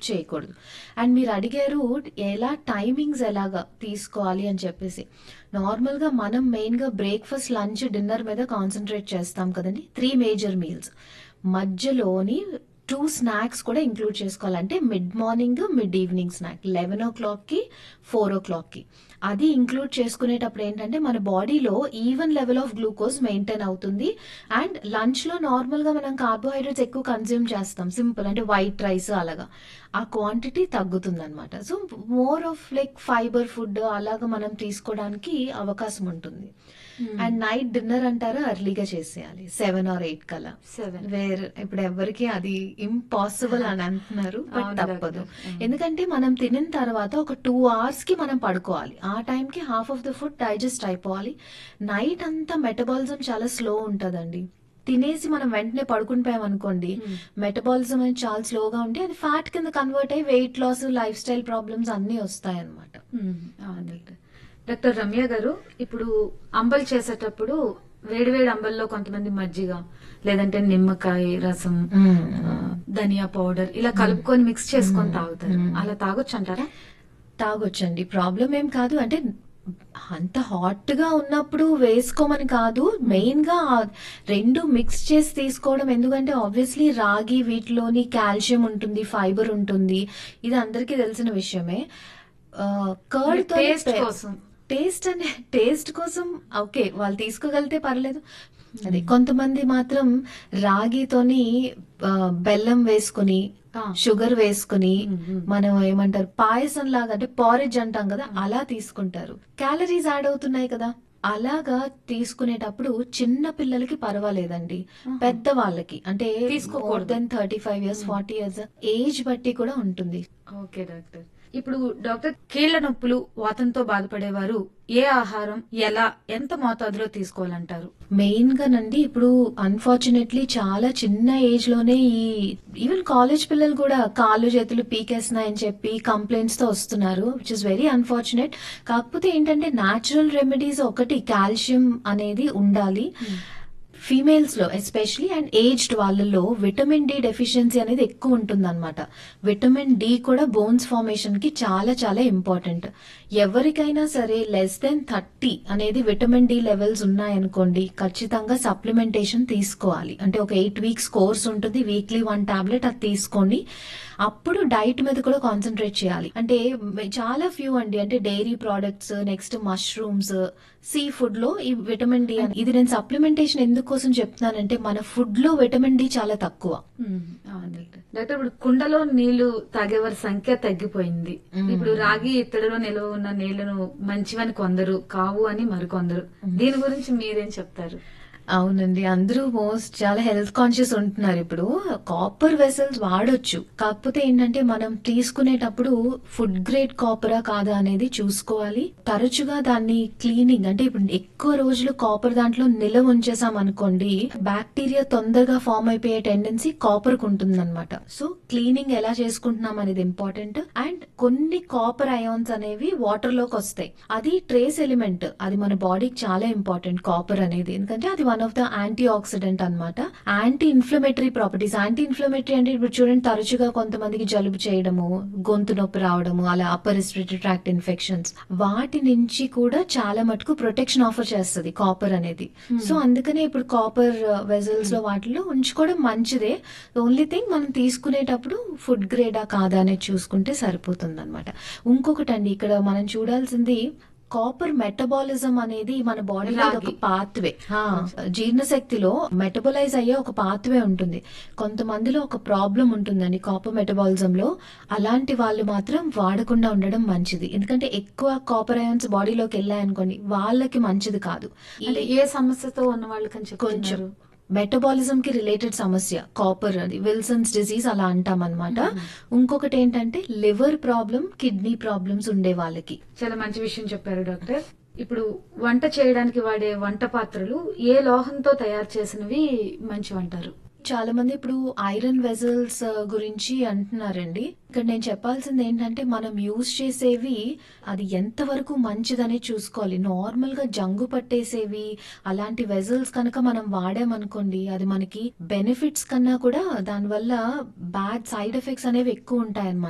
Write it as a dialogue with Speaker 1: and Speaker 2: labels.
Speaker 1: Skip చేయకూడదు and మీరు అడిగారు ఎలా టైమింగ్స్ ఎలాగా తీసుకోవాలి అని చెప్పేసి నార్మల్గా మనం మెయిన్గా బ్రేక్ఫాస్ట్ లంచ్ డిన్నర్ మీద కాన్సన్ట్రేట్ చేస్తాం కదండి త్రీ మేజర్ మీల్స్ మధ్యలోని టూ స్నాక్స్ కూడా ఇంక్లూడ్ చేసుకోవాలంటే mid morning mid evening snack eleven ఓ క్లాక్కి ఫోర్ ఓ క్లాక్కి అది ఇంక్లూడ్ చేసుకునేటప్పుడు ఏంటంటే మన బాడీలో even level of glucose maintain అవుతుంది అండ్ లంచ్లో నార్మల్గా మనం కార్బోహైడ్రేట్స్ ఎక్కువ కన్జ్యూమ్ చేస్తాం సింపుల్ అంటే వైట్ రైస్ అలాగా ఆ క్వాంటిటీ తగ్గుతుంది అనమాట so more of like fibre food అలాగా మనం తీసుకోవడానికి అవకాశం ఉంటుంది అండ్ నైట్ డిన్నర్ అంటారా ఎర్లీగా చేసేయాలి సెవెన్ ఆర్ ఎయిట్ కల్లా
Speaker 2: సెవెన్
Speaker 1: వేర్ ఇప్పుడు ఎవరికి అది ఇంపాసిబుల్ అని అంటున్నారు బట్
Speaker 2: అవును
Speaker 1: తప్పదు
Speaker 2: డాక్టర్. అవును.
Speaker 1: ఎందుకంటే మనం తినిన తర్వాత ఒక టూ అవర్స్ కి మనం పడుకోవాలి ఆ టైంకి half of the food digest అయిపోవాలి నైట్ అంతా మెటబాలిజం చాలా స్లో ఉంటుందండి తినేసి మనం వెంటనే పడుకుంటాం అనుకోండి
Speaker 2: Hmm.
Speaker 1: మెటబాలిజం అనేది చాలా స్లోగా ఉంటే అది ఫ్యాట్ కింద కన్వర్ట్ అయ్యి weight loss lifestyle problems అన్నీ వస్తాయి అనమాట
Speaker 2: మ్మ్. అవును డాక్టర్ డాక్టర్ రమ్య గారు ఇప్పుడు అంబలు చేసేటప్పుడు వేడివేడి అంబల్లో కొంతమంది మజ్జిగ లేదంటే నిమ్మకాయ రసం ఆ, ధనియా పౌడర్ ఇలా కలుపుకొని మిక్స్ చేసుకొని
Speaker 1: మ్మ్.
Speaker 2: తాగుతారు
Speaker 1: మ్మ్.
Speaker 2: అలా తాగొచ్చు అంటారా
Speaker 1: తాగొచ్చండి ప్రాబ్లం ఏం కాదు అంటే అంత హాట్ గా ఉన్నప్పుడు వేసుకోమని కాదు మెయిన్ గా ఆ రెండు మిక్స్ చేసి తీసుకోవడం ఎందుకంటే ఆబ్వియస్లీ రాగి వీటిలోని కాల్షియం ఉంటుంది ఫైబర్ ఉంటుంది ఇది అందరికీ తెలిసిన విషయమే కర్డ్ తో
Speaker 2: టేస్ట్ కోసం
Speaker 1: టేస్ట్ అనే టేస్ట్ కోసం ఓకే వాళ్ళు తీసుకోగలిగితే పర్లేదు అదే కొంతమంది మాత్రం రాగితోని ఆ, బెల్లం వేసుకుని
Speaker 2: ఆ.
Speaker 1: షుగర్ వేసుకుని
Speaker 2: మ్మ్, మ్మ్.
Speaker 1: మనం ఏమంటారు పాయసం లాగా అంటే పారేజ్ అంటాం కదా అలా తీసుకుంటారు క్యాలరీస్ యాడ్ అవుతున్నాయి కదా అలాగా తీసుకునేటప్పుడు చిన్న పిల్లలకి పర్వాలేదండి
Speaker 2: ఆహా.
Speaker 1: పెద్ద వాళ్ళకి అంటే
Speaker 2: తీసుకోకూడదు.
Speaker 1: More than thirty five years forty years age బట్టి కూడా ఉంటుంది
Speaker 2: ఓకే డాక్టర్ ఇప్పుడు డాక్టర్ కీళ్ల నొప్పులు వాతంతో బాధపడేవారు ఏ ఆహారం ఎలా ఎంత మోతాదులో తీసుకోవాలంటారు
Speaker 1: మెయిన్ గా నండి ఇప్పుడు అన్ఫార్చునేట్లీ చాలా చిన్న ఏజ్ లోనే ఈ ఈవెన్ కాలేజ్ పిల్లలు కూడా కాళ్ళు చేతులు పీకేస్తున్నాయని చెప్పి కంప్లైంట్స్ తో వస్తున్నారు విచ్ ఇస్ వెరీ అన్ఫార్చునేట్ కాకపోతే ఏంటంటే న్యాచురల్ రెమెడీస్ ఒకటి కాల్షియం అనేది ఉండాలి ఫీమేల్స్ లో ఎస్పెషలీ అండ్ ఏజ్డ్ వాళ్ళలో విటమిన్ డి డెఫిషియన్సీ అనేది ఎక్కువ ఉంటుంది అనమాట విటమిన్ డి కూడా బోన్స్ ఫార్మేషన్ కి చాలా చాలా ఇంపార్టెంట్ ఎవరికైనా సరే లెస్ దెన్ థర్టీ అనేది విటమిన్ డి లెవెల్స్ ఉన్నాయనుకోండి ఖచ్చితంగా సప్లిమెంటేషన్ తీసుకోవాలి అంటే ఒక ఎయిట్ వీక్స్ కోర్స్ ఉంటుంది వీక్లీ వన్ టాబ్లెట్ అది తీసుకోండి అప్పుడు డైట్ మీద కూడా కాన్సన్ట్రేట్ చేయాలి అంటే మ- చాలా ఫ్యూ అండి అంటే dairy products next mushrooms seafood లో ఈ విటమిన్ డి అని- ఇది నేను సప్లిమెంటేషన్ ఎందుకోసం చెప్తున్నానంటే మన ఫుడ్ లో విటమిన్ డి చాలా తక్కువ
Speaker 2: అవును డాక్టర్ డాక్టర్ ఇప్పుడు కుండలో నీళ్లు తాగేవారి సంఖ్య తగ్గిపోయింది
Speaker 1: మ్మ్.
Speaker 2: ఇప్పుడు రాగి ఇత్తడిలో నిల్వ ఉన్న నీళ్లను మంచివని కొందరు కావు అని మరికొందరు దీని గురించి మీరేం చెప్తారు
Speaker 1: అవునండి అందరూ మోస్ట్ చాలా హెల్త్ కాన్షియస్ ఉంటున్నారు ఇప్పుడు కాపర్ వెసల్స్ వాడొచ్చు కాకపోతే ఏంటంటే మనం తీసుకునేటప్పుడు ఫుడ్ గ్రేడ్ కాపరా కాదా అనేది చూసుకోవాలి తరచుగా దాన్ని క్లీనింగ్ అంటే ఇప్పుడు ఎక్కువ రోజులు కాపర్ దాంట్లో నిలవ ఉంచేసాం అనుకోండి బ్యాక్టీరియా తొందరగా ఫామ్ అయిపోయే టెండెన్సీ కాపర్ కు ఉంటుందన్నమాట సో క్లీనింగ్ ఎలా చేసుకుంటున్నాం అనేది ఇంపార్టెంట్ అండ్ కొన్ని కాపర్ అయాన్స్ అనేవి వాటర్ లోకి వస్తాయి అది ట్రేస్ ఎలిమెంట్ అది మన బాడీకి చాలా ఇంపార్టెంట్ కాపర్ అనేది ఎందుకంటే అది one of the antioxidant అనమాట anti inflammatory properties anti inflammatory అంటే ఇప్పుడు చూడండి తరచుగా కొంతమందికి జలుబు చేయడము గొంతు నొప్పి రావడము అలా అప్పర్ రెస్పిరేటరీ ట్రాక్ట్ ఇన్ఫెక్షన్స్ వాటి నుంచి కూడా చాలా మటుకు ప్రొటెక్షన్ ఆఫర్ చేస్తుంది కాపర్ అనేది సో అందుకనే ఇప్పుడు కాపర్ వెజల్స్ లో వాటిలో ఉంచుకోవడం మంచిదే ఓన్లీ థింగ్ మనం తీసుకునేటప్పుడు ఫుడ్ గ్రేడా కాదా అనేది చూసుకుంటే సరిపోతుంది అనమాట ఇంకొకటి అండి ఇక్కడ మనం చూడాల్సింది కాపర్ మెటబాలిజం అనేది మన బాడీలో ఒక
Speaker 2: రాగి.
Speaker 1: పాత్వే జీర్ణశక్తిలో మెటబలైజ్ అయ్యే ఒక పాత్వే ఉంటుంది కొంతమందిలో ఒక ప్రాబ్లం ఉంటుందండి కాపర్ మెటబాలిజం లో అలాంటి వాళ్ళు మాత్రం వాడకుండా ఉండడం మంచిది ఎందుకంటే ఎక్కువ కాపర్ అయాన్స్ బాడీలోకి వెళ్ళాయనుకోండి వాళ్ళకి మంచిది కాదు
Speaker 2: అంటే ఏ సమస్యతో ఉన్న వాళ్ళకని
Speaker 1: కొంచెం
Speaker 2: చెప్తున్నారు
Speaker 1: మెటబాలిజం కి రిలేటెడ్ సమస్య కాపర్ అది విల్సన్స్ డిసీజ్ అలా అంటాం అనమాట ఇంకొకటి ఏంటంటే లివర్ ప్రాబ్లం కిడ్నీ ప్రాబ్లమ్స్ ఉండే వాళ్ళకి
Speaker 2: చాలా మంచి విషయం చెప్పారు డాక్టర్ ఇప్పుడు వంట చేయడానికి వాడే వంట పాత్రలు ఏ లోహంతో తయారు చేసినవి మంచివంటారు
Speaker 1: చాలా మంది ఇప్పుడు ఐరన్ వెజల్స్ గురించి అంటున్నారండి ఇక్కడ నేను చెప్పాల్సింది ఏంటంటే మనం యూజ్ చేసేవి అది ఎంతవరకు మంచిదని చూసుకోవాలి నార్మల్ గా జంగు పట్టేసేవి అలాంటి వెజల్స్ కనుక మనం వాడామనుకోండి అది మనకి బెనిఫిట్స్ కన్నా కూడా దానివల్ల బ్యాడ్ సైడ్ ఎఫెక్ట్స్ అనేవి ఎక్కువ ఉంటాయి